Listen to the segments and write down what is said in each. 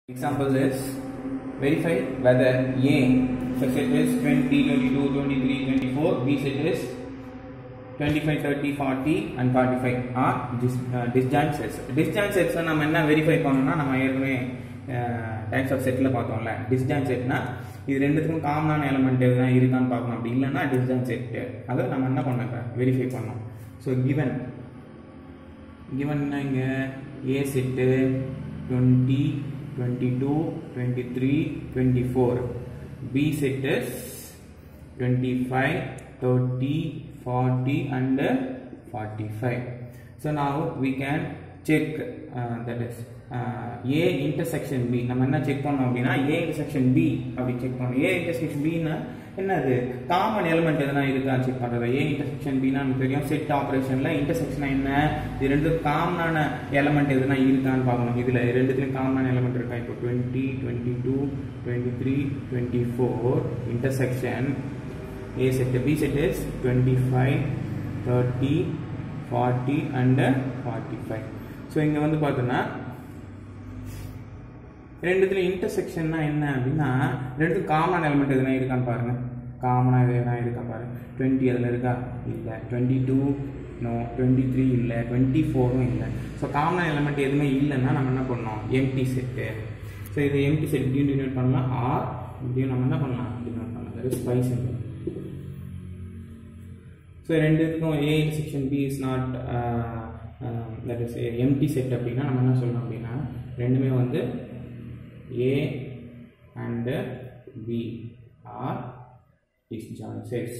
Example is verify whether A such set is 20, 22, 23, 24, B set is 25, 30, 40 and 45 are dis, uh, disjoint sets. Disjoint sets நம்ம என்ன verify பண்ணணும்னா நம்ம ஏற்கனவே types of செட்டில் பார்த்தோம்ல disjoint செட்னா இது ரெண்டுத்துக்கும் காமனான எலமெண்ட் எதுனா இருக்கான்னு பார்க்கணும் அப்படி இல்லைன்னா டிஸ்ஜாயின் செட் அதை நம்ம என்ன பண்ண வெரிஃபை பண்ணோம் ஸோ கிவன் கிவன்னா இங்கே A set twenty twenty two twenty three twenty four B set is twenty five thirty forty and forty five so now we can check that is A intersection B நம்ம என்ன check பண்ணோம் அப்படின்னா A intersection B அப்படி check பண்ணோம் A intersection பின்னா என்னது common element எதனா இருக்கான்னு செக் பண்றது ஏ இன்டர்செக்ஷன் பின்னா நமக்கு தெரியும் செட் ஆப்ரேஷன்ல இன்டர்செக்ஷன் என்ன இது ரெண்டு காமனான எலிமெண்ட் எதுனா இருக்கான்னு பார்க்கணும் இதுல ரெண்டுத்துலயும் காமனான எலிமெண்ட் இருக்கா இப்போ twenty twenty two twenty three twenty four intersection A set B set is twenty five thirty forty and forty five so இங்கே வந்து பார்த்தோன்னா ரெண்டுத்துல இன்டர்செக்ஷன்னா என்ன அப்படின்னா ரெண்டு காமன் எலிமெண்ட் எதுனா இருக்கான்னு பாருங்க காமனாக எதுனா இருக்கா பாருங்க டுவெண்ட்டி அதில் இருக்கா இல்லை twenty two no twenty three இல்லை டுவெண்ட்டி ஃபோரும் இல்லை ஸோ காமன் எலிமெண்ட் எதுவுமே இல்லைன்னா நம்ம என்ன பண்ணோம் எம்டி செட்டு ஸோ இது எம்டி செட் இப்படியும் டினோட் பண்ணலாம் ஆர் இப்படியும் நம்ம என்ன பண்ணலாம் டினோட் பண்ணலாம் that is five simple so ரெண்டுத்துக்கும் A section B is not that is empty set அப்படின்னா நம்ம என்ன சொல்லணும் அப்படின்னா ரெண்டுமே வந்து A and B are disjoint sets.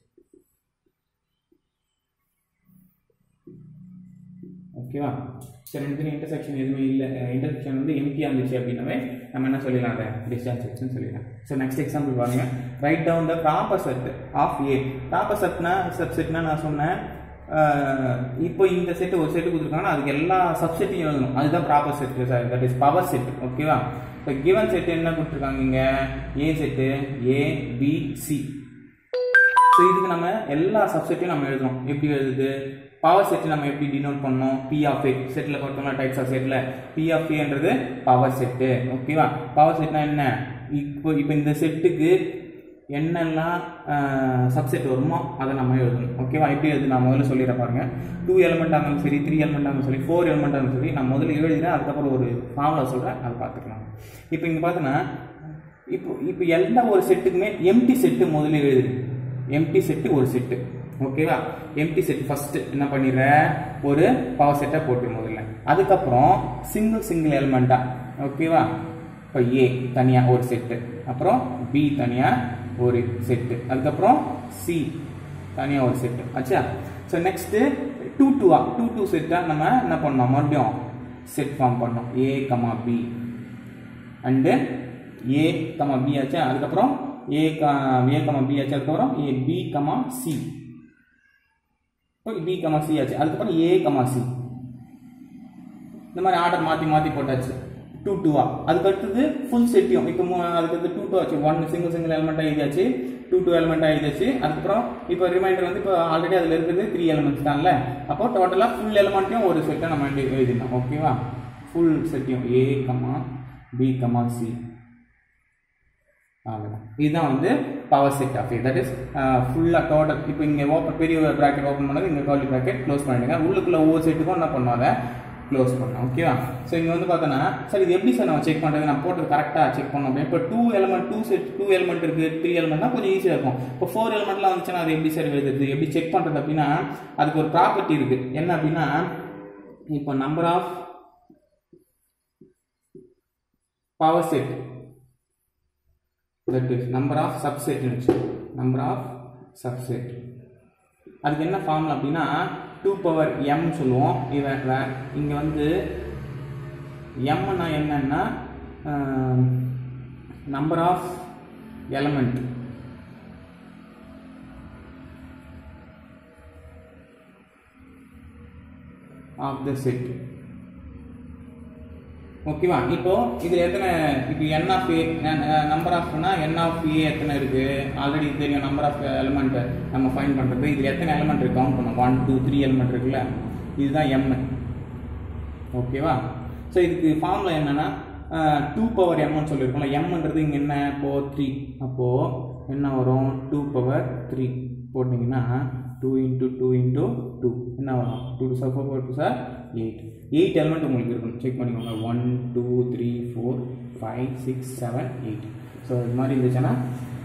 ஓகேவா சரி ரெண்டு இன்டர்செக்ஷன் எதுவுமே இல்லை இன்டர்செக்ஷன் வந்து எம்டியாக இருந்துச்சு அப்படின்னாவே நம்ம என்ன சொல்லிடலாம் அதை டிஸ்சார்ஜ் செக்ஷன் சொல்லிடலாம் ஸோ நெக்ஸ்ட் எக்ஸாம்பிள் பாருங்க write down the proper set of A proper செட்னா சப்செட்னா நான் சொன்னேன் இப்போ இந்த செட்டு ஒரு செட்டு கொடுத்துருக்காங்கன்னா அதுக்கு எல்லா சப்செட்டையும் எழுதணும் அதுதான் proper set sir that is power set ஓகேவா இப்போ கிவன் செட் என்ன கொடுத்துருக்காங்க இங்கே A set A B C so இதுக்கு நம்ம எல்லா சப்செட்டையும் நம்ம எழுதணும் எப்படி எழுதுது பவர் செட் நம்ம எப்படி டினோட் பண்ணோம் பி ஆஃப் ஏ செட்டில் பார்த்தோம்னா டைப்ஸ் ஆஃப் செட்டில் பி ஆஃப் ஏன்றது பவர் செட்டு ஓகேவா பவர் செட்னா என்ன இப்போ இப்போ இந்த செட்டுக்கு என்னெல்லாம் சப்செட் வருமோ அதை நம்ம எழுதணும் ஓகேவா எப்படி எழுது நான் முதல்ல சொல்லிடுற பாருங்க டூ எலிமெண்ட் இருந்தாலும் சரி த்ரீ எலிமெண்ட் இருந்தாலும் சரி ஃபோர் எலிமெண்ட் இருந்தாலும் சரி நான் முதல்ல எழுதினேன் அதுக்கப்புறம் ஒரு ஃபார்முலா சொல்கிறேன் அதை பார்த்துக்கலாம் இப்போ இங்கே பார்த்தோன்னா இப்போ இப்போ எல்லா ஒரு செட்டுக்குமே எம்டி செட்டு முதல்ல எழுதுது எம்டி செட்டு ஒரு செட்டு ஓகேவா எம்டி செட் ஃபர்ஸ்ட் என்ன பண்ணிடுற ஒரு பவர் செட்டை போட்டு முதல்ல அதுக்கப்புறம் சிங்கிள் சிங்கிள் எலிமெண்ட்டா ஓகேவா இப்போ ஏ தனியாக ஒரு செட்டு அப்புறம் பி தனியாக ஒரு செட்டு அதுக்கப்புறம் சி தனியாக ஒரு செட்டு ஆச்சா ஸோ நெக்ஸ்ட்டு டூ டூவா டூ டூ செட்டாக நம்ம என்ன பண்ணோம் மறுபடியும் செட் ஃபார்ம் பண்ணோம் A comma B and A comma B ஆச்சா அதுக்கப்புறம் ஏ கா ஏ கமா பி ஆச்சு அதுக்கப்புறம் A B comma C B comma C ஆச்சு அதுக்கப்புறம் ஏ கமா சி இந்த மாதிரி ஆர்டர் மாற்றி மாற்றி போட்டாச்சு டூ டூவா அதுக்கு அடுத்தது ஃபுல் செட்டையும் இப்போ அதுக்கு அடுத்து டூ டூ ஆச்சு ஒன் சிங்கிள் சிங்கிள் எலிமெண்ட்டாக எழுதியாச்சு டூ டூ எலிமெண்ட்டாக எழுதியாச்சு அதுக்கப்புறம் இப்போ ரிமைண்டர் வந்து இப்போ ஆல்ரெடி அதில் இருக்குது த்ரீ எலிமெண்ட்ஸ் தான்ல அப்போ டோட்டலாக ஃபுல் எலிமெண்ட்டையும் ஒரு செட்டை நம்ம எழுதிடணும் ஓகேவா ஃபுல் செட்டையும் A comma B comma C அவ்வளோதான் இதுதான் வந்து power set of that is ஃபுல்லாக டோட்டல் இப்போ இங்கே ஓப்பன் பெரிய ப்ராக்கெட் ஓப்பன் பண்ணது இங்கே காலி ப்ராக்கெட் க்ளோஸ் பண்ணிடுங்க உள்ளுக்குள்ள ஒவ்வொரு செட்டுக்கும் என்ன பண்ணுவோம் அதை க்ளோஸ் பண்ணோம் ஓகேவா ஸோ இங்கே வந்து பார்த்தோன்னா சார் இது எப்படி சார் நம்ம செக் பண்ணுறது நான் போட்டது கரெக்டாக செக் பண்ணோம் அப்படின்னு இப்போ two element two set two element இருக்குது த்ரீ எலிமெண்ட்னா கொஞ்சம் ஈஸியாக இருக்கும் இப்போ ஃபோர் எலிமெண்ட்லாம் வந்துச்சுன்னா அது எப்படி சார் எழுதுறது எப்படி செக் பண்ணுறது அப்படின்னா அதுக்கு ஒரு ப்ராப்பர்ட்டி இருக்குது என்ன அப்படின்னா இப்போ number of power set that is number of சப்செட்னு வச்சு நம்பர் ஆஃப் சப்செட் அதுக்கு என்ன ஃபார்முலா அப்படின்னா டூ பவர் எம் சொல்லுவோம் இவன் இங்கே வந்து எம்னா என்னன்னா number of element of the set ஓகேவா இப்போ இது எத்தனை இப்போ என் ஆஃப் ஏ நம்பர் ஆஃப்னா என் ஆஃப் ஏ எத்தனை இருக்கு ஆல்ரெடி தெரியும் நம்பர் ஆஃப் எலிமெண்ட் நம்ம ஃபைன் பண்ணுறது இதில் எத்தனை எலிமெண்ட் இருக்கு கவுண்ட் பண்ணோம் ஒன் டூ த்ரீ எலிமெண்ட் இருக்குல்ல இதுதான் எம் ஓகேவா ஸோ இதுக்கு ஃபார்முலா என்னன்னா டூ பவர் எம்னு சொல்லியிருக்கோம்ல எம்ன்றது இங்கே என்ன இப்போது த்ரீ அப்போது என்ன வரும் டூ பவர் த்ரீ போட்டிங்கன்னா two into two into two என்ன வரும் டூ டூ சார் ஃபோர் ஃபோர் டூ சார் எயிட் எயிட் எலிமெண்ட் உங்களுக்கு இருக்கணும் செக் பண்ணிக்கோங்க one two three four five six seven eight so இது மாதிரி இருந்துச்சுன்னா